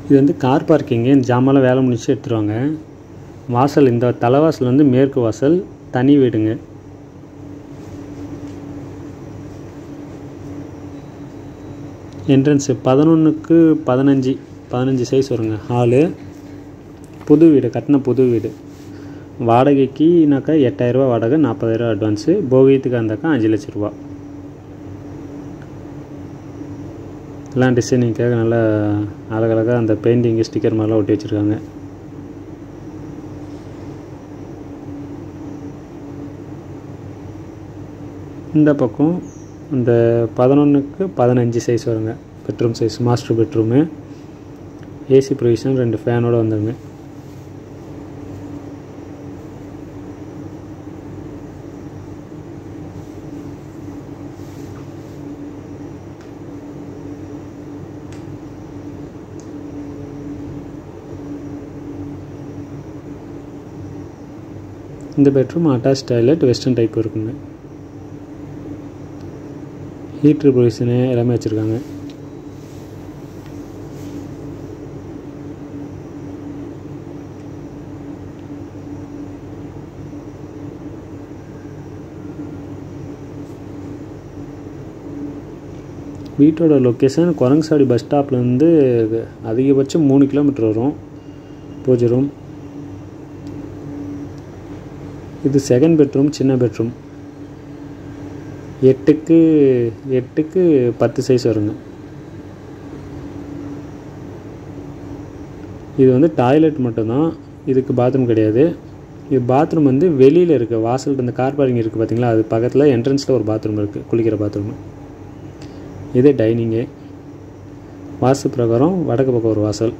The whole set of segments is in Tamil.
இது வந்து கார் பார்க்கிங்கு இந்த ஜாமான்லாம் வேலை முடிச்சு எடுத்துருவாங்க வாசல் இந்த தலைவாசல் வந்து மேற்கு வாசல் தனி வீடுங்க என்ட்ரன்ஸு பதினொன்றுக்கு பதினஞ்சு பதினஞ்சு சைஸ் வருங்க ஹாலு புது வீடு கட்டின புது வீடு வாடகைக்குனாக்கா எட்டாயிரரூபா வாடகை நாற்பதாயிரரூவா அட்வான்ஸு போகியத்துக்கு இருந்தாக்கா அஞ்சு லட்ச ரூபா எல்லாம் டிசைனிங்காக நல்லா அழகழகாக அந்த பெயிண்டிங்கு ஸ்டிக்கர் மாதிரிலாம் ஒட்டி வச்சுருக்காங்க இந்த பக்கம் இந்த பதினொன்றுக்கு பதினஞ்சு சைஸ் வருங்க bedroom size master bedroom AC provision ரெண்டு ஃபேனோட வந்துருங்க இந்த bedroom attach toilet western type இருக்குங்க ஹீட்ரு ப்ரொவிஷனு எல்லாமே வச்சுருக்காங்க வீட்டோட லொக்கேஷன் குரங்குசாடி பஸ் ஸ்டாப்லேருந்து அதிகபட்சம் மூணு கிலோமீட்டர் வரும் பூஜை ரூம் இது செகண்ட் பெட்ரூம் சின்ன பெட்ரூம் எட்டுக்கு எட்டுக்கு பத்து சைஸ் வருங்க இது வந்து டாய்லெட் மட்டும்தான் இதுக்கு பாத்ரூம் கிடையாது இது பாத்ரூம் வந்து வெளியில் இருக்குது வாசல் இந்த கார் பார்க்கிங் இருக்குது பார்த்தீங்களா அது பக்கத்தில் என்ட்ரன்ஸில் ஒரு பாத்ரூம் இருக்குது குளிக்கிற பாத்ரூம் இது டைனிங்கு வாசு பிரகாரம் வடக்கு பக்கம் ஒரு வாசல்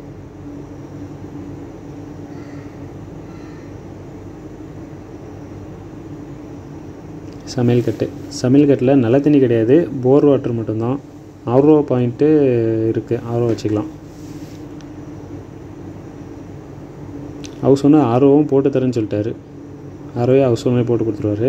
சமையல் கட்டு சமையல் கட்டில் நல்ல தண்ணி கிடையாது போர் வாட்டர் மட்டும்தான் ஆர்ஓ பாயிண்ட்டு இருக்குது ஆர்ஓ வச்சுக்கலாம் ஹவுஸ் ஓனர் ஆர்ஓவும் போட்டு தரேன்னு சொல்லிட்டாரு ஆர்ஓவே ஹவுஸ் ஓனரே போட்டு கொடுத்துருவாரு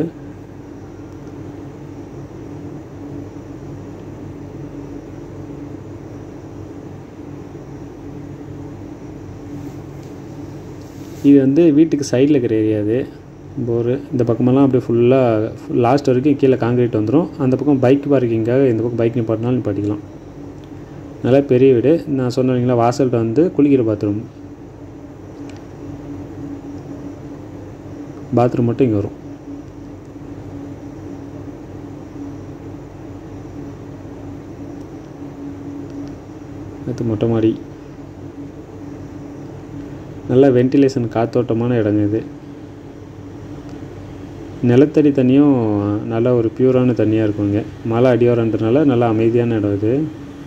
இது வந்து வீட்டுக்கு சைடில் இருக்கிற ஏரியா இது போரு இந்த பக்கமெல்லாம் அப்படியே ஃபுல்லாக லாஸ்ட் வரைக்கும் கீழே காங்கிரீட் வந்துடும் அந்த பக்கம் பைக் பார்க்கிங்காக இந்த பக்கம் பைக் நிப்பாட்டினாலும் நிப்பாட்டிக்கலாம் நல்லா பெரிய வீடு நான் சொன்னேன் இல்லைங்களா வாசல்கிட்ட வந்து குளிக்கிற பாத்ரூம் பாத்ரூம் மட்டும் இங்கே வரும் அடுத்து மொட்டை மாடி நல்லா வென்டிலேஷன் காத்தோட்டமான இடங்க இது நிலத்தடி தண்ணியும் நல்ல ஒரு பியூரான தண்ணியாக இருக்குங்க மலை அடிவாரன்றனால நல்லா அமைதியான இடம் இது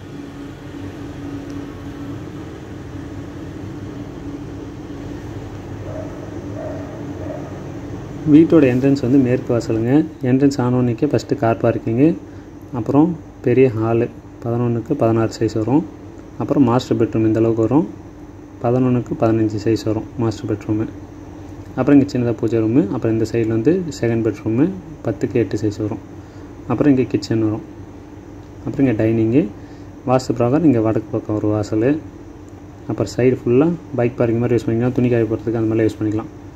வீட்டோட என்ட்ரன்ஸ் வந்து மேற்கு வாசலுங்க என்ட்ரன்ஸ் ஆனோன்னைக்கே ஃபஸ்ட்டு கார் பார்க்கிங்கு அப்புறம் பெரிய ஹாலு பதினொன்றுக்கு பதினாறு சைஸ் வரும் அப்புறம் மாஸ்டர் பெட்ரூம் இந்த அளவுக்கு வரும் பதினொன்றுக்கு பதினஞ்சு சைஸ் வரும் மாஸ்டர் பெட்ரூமு அப்புறம் இங்கே சின்னதாக பூஜை ரூமு அப்புறம் இந்த சைடில் வந்து செகண்ட் பெட்ரூமு பத்துக்கு எட்டு சைஸ் வரும் அப்புறம் இங்கே கிச்சன் வரும் அப்புறம் இங்கே டைனிங்கு வாஸ்து பிரகாரம் இங்கே வடக்கு பக்கம் ஒரு வாசல் அப்புறம் சைடு ஃபுல்லாக பைக் பார்க்கிங் மாதிரி யூஸ் பண்ணிக்கலாம் துணி காய போகிறதுக்கு அந்த மாதிரிலாம் யூஸ் பண்ணிக்கலாம்